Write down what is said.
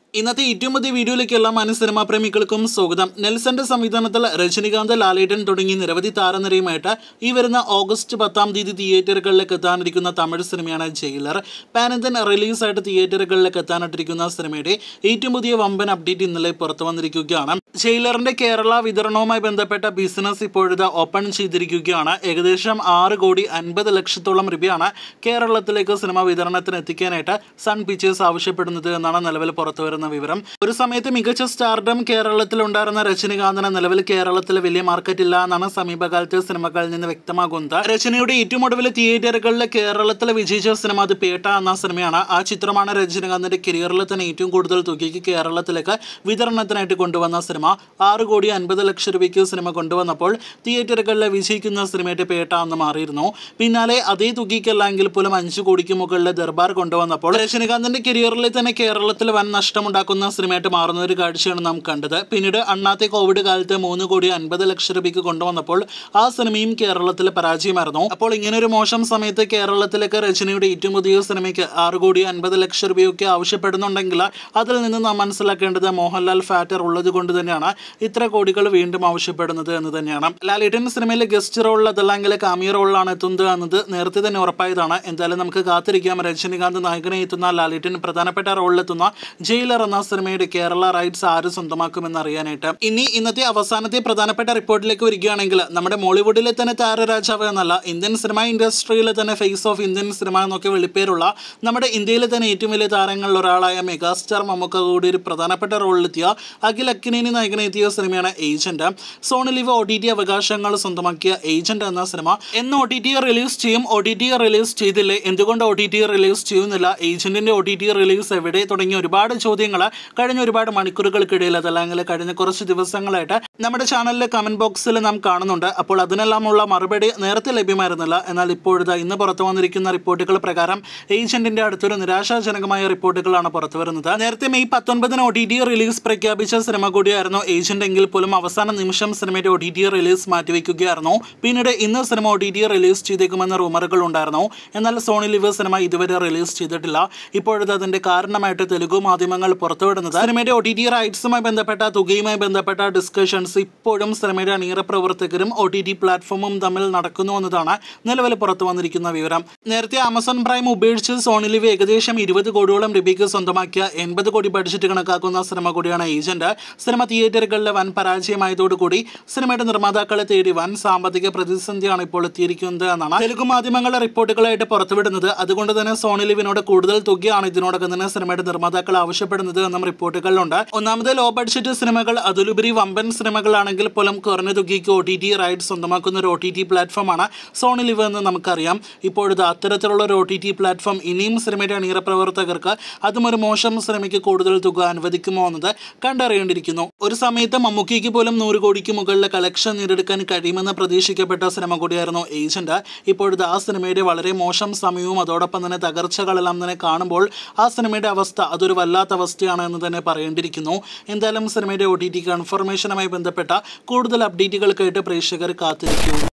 ഇന്നത്തെ ഏറ്റവും പുതിയ വീഡിയോയിലേക്ക് എല്ലാ മനു സിനിമാ പ്രേമികൾക്കും സ്വാഗതം നെൽസന്റെ സംവിധാനത്തിൽ രജനികാന്ത് ലാലേട്ടൻ തുടങ്ങി നിരവധി താരനിരയുമായിട്ട് ഈ വരുന്ന ഓഗസ്റ്റ് പത്താം തീയതി തിയേറ്ററുകളിലേക്ക് എത്താനിരിക്കുന്ന തമിഴ് സിനിമയാണ് ജയിലർ പാനന്തൻ റിലീസായിട്ട് തിയേറ്ററുകളിലേക്ക് എത്താനിട്ടിരിക്കുന്ന സിനിമയുടെ ഏറ്റവും പുതിയ വമ്പൻ അപ്ഡേറ്റ് ഇന്നലെ പുറത്തു വന്നിരിക്കുകയാണ് ജയിലറിന്റെ കേരള വിതരണവുമായി ബന്ധപ്പെട്ട ബിസിനസ് ഇപ്പോഴത്തെ ഓപ്പൺ ചെയ്തിരിക്കുകയാണ് ഏകദേശം ആറ് കോടി അൻപത് ലക്ഷത്തോളം രൂപയാണ് കേരളത്തിലേക്ക് സിനിമ വിതരണത്തിന് എത്തിക്കാനായിട്ട് സൺ പിക്ചേഴ്സ് ആവശ്യപ്പെടുന്നത് എന്നാണ് നിലവിൽ പുറത്തു വരുന്ന വിവരം ഒരു സമയത്ത് മികച്ച സ്റ്റാർഡം കേരളത്തിൽ ഉണ്ടായിരുന്ന രജനികാന്തിന് നിലവിൽ കേരളത്തിൽ വലിയ മാർക്കറ്റ് ഇല്ല എന്നാണ് സമീപകാലത്തെ സിനിമകളിൽ നിന്ന് വ്യക്തമാകുന്നത് രജനിയുടെ ഏറ്റവും ഒടുവിൽ തിയേറ്ററുകളിൽ കേരളത്തിൽ വിജയിച്ച സിനിമ അത് പേട്ട എന്ന സിനിമയാണ് ആ ചിത്രമാണ് രജനികാന്തിന്റെ കരിയറിൽ തന്നെ ഏറ്റവും കൂടുതൽ തുകയ്ക്ക് കേരളത്തിലേക്ക് വിതരണത്തിനായിട്ട് കൊണ്ടുവന്ന സിനിമ ആറ് കോടി അൻപത് ലക്ഷം രൂപയ്ക്ക് സിനിമ കൊണ്ടുവന്നപ്പോൾ തിയേറ്ററുകളിൽ വിജയിക്കുന്ന സിനിമയായിട്ട് പേട്ട എന്ന് മാറിയിരുന്നു പിന്നാലെ അതേ തുകയ്ക്കല്ലെങ്കിൽ പോലും അഞ്ച് കോടിക്ക് മുകളിൽ ദർബാർ കൊണ്ടുവന്നപ്പോൾ രജനികാന്തിന്റെ കരിയറിൽ തന്നെ കേരളത്തിൽ വൻ നഷ്ടമുണ്ടാക്കുന്ന സിനിമയായിട്ട് മാറുന്ന ഒരു കാഴ്ചയാണ് നാം കണ്ടത് പിന്നീട് അണ്ണാത്തെ കോവിഡ് കാലത്ത് മൂന്ന് കോടി അൻപത് ലക്ഷം രൂപയ്ക്ക് കൊണ്ടുവന്നപ്പോൾ ആ സിനിമയും കേരളത്തിൽ പരാജയമായിരുന്നു അപ്പോൾ ഇങ്ങനെ ഒരു മോശം സമയത്ത് കേരളത്തിലേക്ക് രജനിയുടെ ഏറ്റവും പുതിയ സിനിമയ്ക്ക് ആറ് കോടി അൻപത് ലക്ഷം രൂപയൊക്കെ ആവശ്യപ്പെടുന്നുണ്ടെങ്കിൽ അതിൽ നിന്ന് നാം മനസ്സിലാക്കേണ്ടത് മോഹൻലാൽ ഫാറ്റർ ഉള്ളത് കൊണ്ട് തന്നെയാണ് ഇത്ര കോടികൾ വീണ്ടും ആവശ്യപ്പെടുന്നത് എന്ന് തന്നെയാണ് ലാലേട്ടൻ സിനിമയിലെ ഗസ്റ്റ് റോളിൽ അതല്ലെങ്കിൽ കാമിയ റോളിലാണ് എത്തുന്നത് എന്നത് നേരത്തെ തന്നെ ഉറപ്പായതാണ് എന്തായാലും നമുക്ക് കാത്തിരിക്കാം രജനികാന്ത് നായകനെ എത്തുന്ന ലാലേട്ടൻ പ്രധാനപ്പെട്ട റോളിലെത്തുന്ന ജയിലർ എന്ന സിനിമയുടെ കേരള റൈറ്റ്സ് ആര് സ്വന്തമാക്കുമെന്ന് അറിയാനായിട്ട് ഇനി ഇന്നത്തെ അവസാനത്തെ പ്രധാനപ്പെട്ട റിപ്പോർട്ടിലേക്ക് വരികയാണെങ്കിൽ നമ്മുടെ മോളിവുഡിലെ തന്നെ താരരാജാവ് എന്നല്ല ഇന്ത്യൻ സിനിമ ഇൻഡസ്ട്രിയിലെ തന്നെ ഫേസ് ഓഫ് ഇന്ത്യൻ സിനിമ എന്നൊക്കെ വിളിപ്പേരുള്ള നമ്മുടെ ഇന്ത്യയിലെ തന്നെ ഏറ്റവും വലിയ താരങ്ങളിൽ ഒരാളായ മെഗാസ്റ്റാർ മമ്മൂക്ക കൂടി ഒരു പ്രധാനപ്പെട്ട റോളിലെത്തിയ അഖിൽ അക്കിനേനി നായകനെത്തിയ സിനിമയാണ് Agent Sony Liv O T T അവകാശങ്ങൾ സ്വന്തമാക്കിയ ഏജന്റ് എന്ന സിനിമ എന്ന് ഒ ടി ടി റിലീസ് ചെയ്യും ഒ ടി ടി റിലീസ് ചെയ്തില്ലേ എന്തുകൊണ്ട് ഒ ടി ടി റിലീസ് ചെയ്യുന്നില്ല ഏജന്റിന്റെ ഒ ടി ടി റിലീസ് എവിടെ തുടങ്ങിയ ഒരുപാട് ചോദ്യങ്ങൾ കഴിഞ്ഞ ഒരുപാട് മണിക്കൂറുകൾക്കിടയിൽ അതല്ലെങ്കിൽ കഴിഞ്ഞ കുറച്ച് ദിവസങ്ങളായിട്ട് നമ്മുടെ ചാനലിലെ കമന്റ് ബോക്സിൽ നാം കാണുന്നുണ്ട് അപ്പോൾ അതിനെല്ലാമുള്ള മറുപടി നേരത്തെ ലഭ്യമായിരുന്നില്ല എന്നാൽ ഇപ്പോഴത്തെ ഇന്ന് പുറത്തു വന്നിരിക്കുന്ന റിപ്പോർട്ടുകൾ പ്രകാരം ഏജന്റിന്റെ അടുത്തൊരു നിരാശാജനകമായ റിപ്പോർട്ടുകളാണ് പുറത്തു വരുന്നത് നേരത്തെ മെയ് പത്തൊൻപതിന് ഒ ടി ടി റിലീസ് പ്രഖ്യാപിച്ച സിനിമ കൂടിയായിരുന്നു ഏജന്റ് എങ്കിൽ പോലും അവസാന നിമിഷം സിനിമയുടെ ഒ ടി ടി റിലീസ് മാറ്റിവെക്കുകയായിരുന്നു പിന്നീട് ഇന്ന് സിനിമ ഒ ടി ടി റിലീസ് ചെയ്തേക്കുമെന്ന റൂമറുകൾ ഉണ്ടായിരുന്നു എന്നാൽ സോണി ലിവ് സിനിമ ഇതുവരെ റിലീസ് ചെയ്തിട്ടില്ല ഇപ്പോഴത്തെ അതിന്റെ കാരണമായിട്ട് തെലുഗു മാധ്യമങ്ങൾ പുറത്തുവിടുന്നത് സിനിമയുടെ ഒ ടി ടി റൈറ്റ്സുമായി ബന്ധപ്പെട്ട തുകയുമായി ബന്ധപ്പെട്ട ഡിസ്കഷൻസ് ഇപ്പോഴും സിനിമയുടെ അണിയറ പ്രവർത്തകരും ഒ ടി ടി പ്ലാറ്റ്ഫോമും തമ്മിൽ നടക്കുന്നു എന്നതാണ് നിലവിൽ പുറത്തു വന്നിരിക്കുന്ന വിവരം നേരത്തെ ആമസോൺ പ്രൈം ഉപേക്ഷിച്ച് സോണി ലിവ് ഏകദേശം ഇരുപത് കോടിയോളം രൂപയ്ക്ക് സ്വന്തമാക്കിയ എൺപത് കോടി ബഡ്ജറ്റ് കണക്കാക്കുന്ന സിനിമ കൂടിയാണ് ഏജന്റ് സിനിമ തിയേറ്ററുകളിലെ വൻ പരാജയമായതോടുകൂടി സിനിമയുടെ നിർമ്മാതാക്കളെ തേടി വൻ സാമ്പത്തിക പ്രതിസന്ധിയാണ് ഇപ്പോൾ എത്തിയിരിക്കുന്നത് എന്നാണ് തെലുഗു മാധ്യമങ്ങളെ റിപ്പോർട്ടുകളായിട്ട് പുറത്തുവിടുന്നത് അതുകൊണ്ട് തന്നെ സോണി ലിവിനോട് കൂടുതൽ തുകയാണ് ഇതിനോടകം തന്നെ സിനിമയുടെ നിർമ്മാതാക്കൾ ആവശ്യപ്പെടുന്നത് എന്നും റിപ്പോർട്ടുകളിലുണ്ട് ഒന്നാമത് ലോ ബഡ്ജറ്റ് സിനിമകൾ അതിലുപരി വമ്പൻ സിനിമകളാണെങ്കിൽ പോലും കുറഞ്ഞ തുകയ്ക്ക് ഒ ടി ടി റൈറ്റ് സ്വന്തമാക്കുന്ന ഒരു ഒ ടി ടി പ്ലാറ്റ്ഫോമാണ് സോണി ലിവ് എന്ന് നമുക്കറിയാം ഇപ്പോഴത്തെ അത്തരത്തിലുള്ള ഒരു ഒ ടി ടി പ്ലാറ്റ്ഫോം ഇനിയും സിനിമയുടെ അണിയറ പ്രവർത്തകർക്ക് അതും ഒരു മോശം സിനിമയ്ക്ക് കൂടുതൽ തുക അനുവദിക്കുമോ എന്നത് കണ്ടറിയേണ്ടിയിരിക്കുന്നു ഒരു സമയത്ത് മമ്മൂക്കിക്ക് പോലും നൂറ് കോടിക്ക് മുകളിലെ കളക്ഷൻ നേടിയെടുക്കാൻ കഴിയുമെന്ന് പ്രതീക്ഷിക്കപ്പെട്ട സിനിമ കൂടിയായിരുന്നു ഏജന്റ് ഇപ്പോഴത്തെ ആ സിനിമയുടെ വളരെ മോശം സമയവും അതോടൊപ്പം തന്നെ തകർച്ചകളെല്ലാം തന്നെ കാണുമ്പോൾ ആ സിനിമയുടെ അവസ്ഥ അതൊരു വല്ലാത്ത അവസ്ഥയാണ് എന്ന് തന്നെ പറയേണ്ടിയിരിക്കുന്നു എന്തായാലും സിനിമയുടെ ഒ ടി ടി കൺഫർമേഷനുമായി ബന്ധപ്പെട്ട കൂടുതൽ അപ്ഡേറ്റുകൾക്കായിട്ട് പ്രേക്ഷകർ കാത്തിരിക്കും